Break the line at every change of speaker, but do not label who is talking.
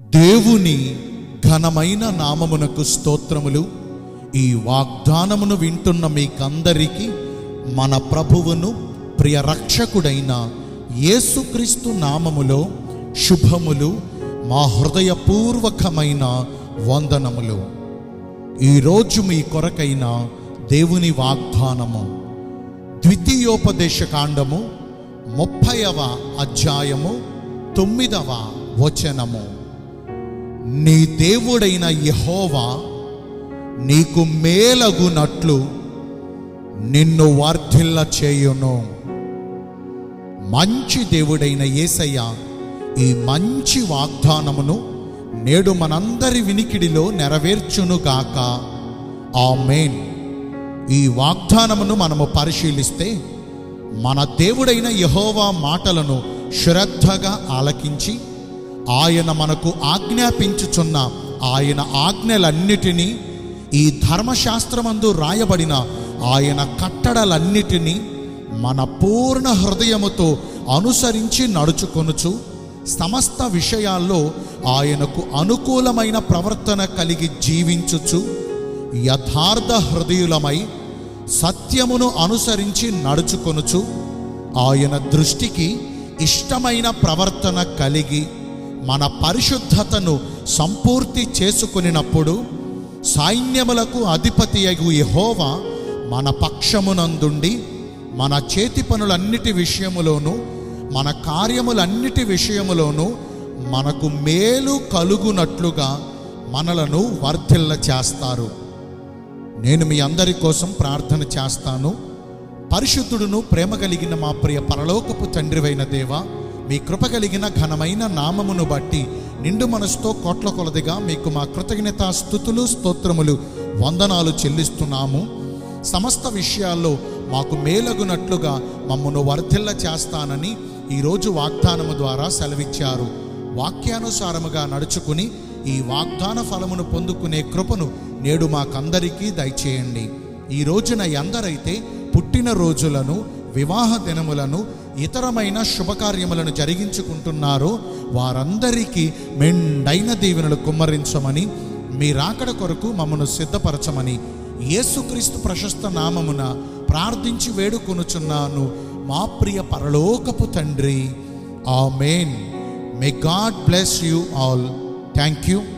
దేవుని ఘనమైన నామమునకు స్తోత్రములు ఈ వాగ్దానమును వింటున్న మీకందరికీ మన ప్రభువును ప్రియ రక్షకుడైన యేసుక్రీస్తు నామములో శుభములు మా హృదయపూర్వకమైన వందనములు ఈరోజు మీ కొరకైన దేవుని వాగ్దానము ద్వితీయోపదేశ కాండము ముప్పైవ అధ్యాయము తొమ్మిదవ వచనము నీ దేవుడైన యెహోవా నీకు మేలగునట్లు నిన్ను వర్ధిల్ల చేయును మంచి దేవుడైన యేసయ్య ఈ మంచి వాగ్దానమును నేడు మనందరి వినికిడిలో నెరవేర్చునుగాక ఆమేన్ ఈ వాగ్దానమును మనము పరిశీలిస్తే మన దేవుడైన యహోవా మాటలను శ్రద్ధగా ఆలకించి ఆయన మనకు ఆజ్ఞాపించుచున్న ఆయన ఆజ్ఞలన్నిటినీ ఈ ధర్మశాస్త్రమందు రాయబడిన ఆయన కట్టడలన్నిటినీ మన పూర్ణ హృదయముతో అనుసరించి నడుచుకొనుచు సమస్త విషయాల్లో ఆయనకు అనుకూలమైన ప్రవర్తన కలిగి జీవించుచు యథార్థ హృదయులమై సత్యమును అనుసరించి నడుచుకొనుచు ఆయన దృష్టికి ఇష్టమైన ప్రవర్తన కలిగి మన పరిశుద్ధతను సంపూర్తి చేసుకునినప్పుడు సైన్యములకు అధిపతి అగు యెహోవా మన పక్షమునందుండి మన చేతి పనులన్నిటి విషయములోను మన కార్యములన్నిటి విషయములోను మనకు మేలు కలుగునట్లుగా మనలను వర్ధిల్ల చేస్తారు నేను మీ అందరి కోసం ప్రార్థన చేస్తాను పరిశుద్ధుడును ప్రేమ కలిగిన మా ప్రియ పరలోకపు తండ్రివైన దేవ మీ కృప కలిగిన ఘనమైన నామమును బట్టి నిండు మనసుతో కోట్ల కొలదిగా మీకు మా కృతజ్ఞత స్థుతులు స్తోత్రములు వందనాలు చెల్లిస్తున్నాము సమస్త విషయాల్లో మాకు మేలగునట్లుగా మమ్మను వర్ధిల్ల చేస్తానని ఈరోజు వాగ్దానము ద్వారా సెలవిచ్చారు వాక్యానుసారముగా నడుచుకుని ఈ వాగ్దాన ఫలమును పొందుకునే కృపను నేడు మాకందరికీ దయచేయండి ఈ రోజున ఎందరైతే పుట్టిన రోజులను వివాహ దినములను ఇతరమైన శుభకార్యములను జరిగించుకుంటున్నారో వారందరికీ మెండైన దీవెనలు కుమ్మరించమని మీ రాకడ కొరకు మమ్మను సిద్ధపరచమని యేసుక్రీస్తు ప్రశస్త నామమున ప్రార్థించి వేడుకొనుచున్నాను మా ప్రియ పరలోకపు తండ్రి amen may God bless you all thank you